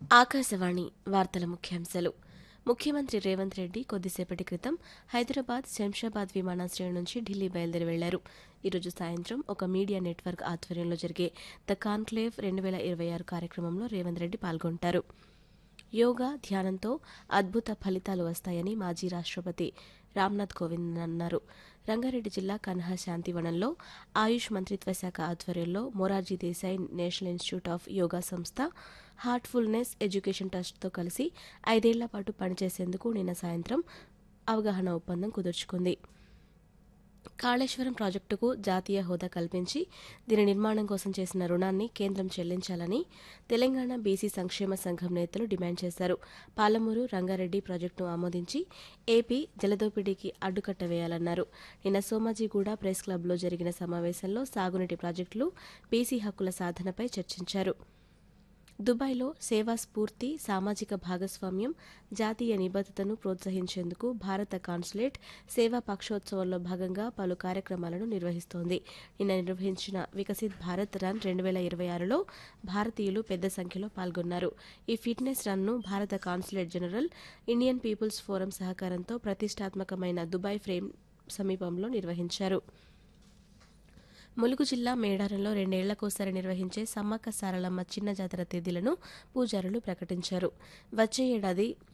ఆకాశవాణి వార్తల ముఖ్యాంశాలు ముఖ్యమంత్రి రేవంత్ రెడ్డి కొద్దిసేపటి క్రితం హైదరాబాద్ శంషాబాద్ విమానాశ్రయం నుంచి ఢిల్లీ బయలుదేరి వెళ్లారు ఈరోజు సాయంత్రం ఒక మీడియా నెట్వర్క్ ఆధ్వర్యంలో జరిగే ద కాన్క్లేవ్ రెండు వేల ఇరవై ఆరు కార్యక్రమంలో రేవంత్ రెడ్డి పాల్గొంటారు యోగా ధ్యానంతో అద్భుత ఫలితాలు వస్తాయని మాజీ రాష్ట్రపతి రామ్నాథ్ కోవింద్ అన్నారు రంగారెడ్డి జిల్లా కన్హా శాంతివనంలో ఆయుష్ మంత్రిత్వ శాఖ ఆధ్వర్యంలో Morarji Desai national institute of yoga సంస్థ హార్ట్ఫుల్నెస్ ఎడ్యుకేషన్ ట్రస్ట్తో కలిసి ఐదేళ్ల పాటు పనిచేసేందుకు నిన్న సాయంత్రం అవగాహన ఒప్పందం కుదుర్చుకుంది కాళేశ్వరం ప్రాజెక్టుకు జాతీయ హోదా కల్పించి దీని నిర్మాణం కోసం చేసిన రుణాన్ని కేంద్రం చెల్లించాలని తెలంగాణ బీసీ సంక్షేమ సంఘం నేతలు డిమాండ్ చేశారు పాలమూరు రంగారెడ్డి ప్రాజెక్టును ఆమోదించి ఏపీ జలదోపిడీకి అడ్డుకట్ట వేయాలన్నారు నిన్న సోమాజిగూడ ప్రెస్ క్లబ్లో జరిగిన సమావేశంలో సాగునీటి ప్రాజెక్టులు బీసీ హక్కుల సాధనపై చర్చించారు దుబాయ్లో సేవా స్ఫూర్తి సామాజిక భాగస్వామ్యం జాతీయ నిబద్ధతను ప్రోత్సహించేందుకు భారత కాన్సులేట్ సేవా పక్షోత్సవంలో భాగంగా పలు కార్యక్రమాలను నిర్వహిస్తోంది నిన్న నిర్వహించిన వికసిత్ భారత్ రన్ రెండు వేల ఇరవై ఆరులో భారతీయులు పెద్ద సంఖ్యలో పాల్గొన్నారు ఈ ఫిట్నెస్ రన్ను భారత consulate general Indian people's forum సహకారంతో ప్రతిష్టాత్మకమైన దుబాయ్ ఫ్రేమ్ సమీపంలో నిర్వహించారు ములుగు జిల్లా మేడారంలో రెండేళ్లకోసారి నిర్వహించే సమ్మక్క సారలమ్మ చిన్న జాతర తేదీలను పూజారులు ప్రకటించారు వచ్చే ఏడాది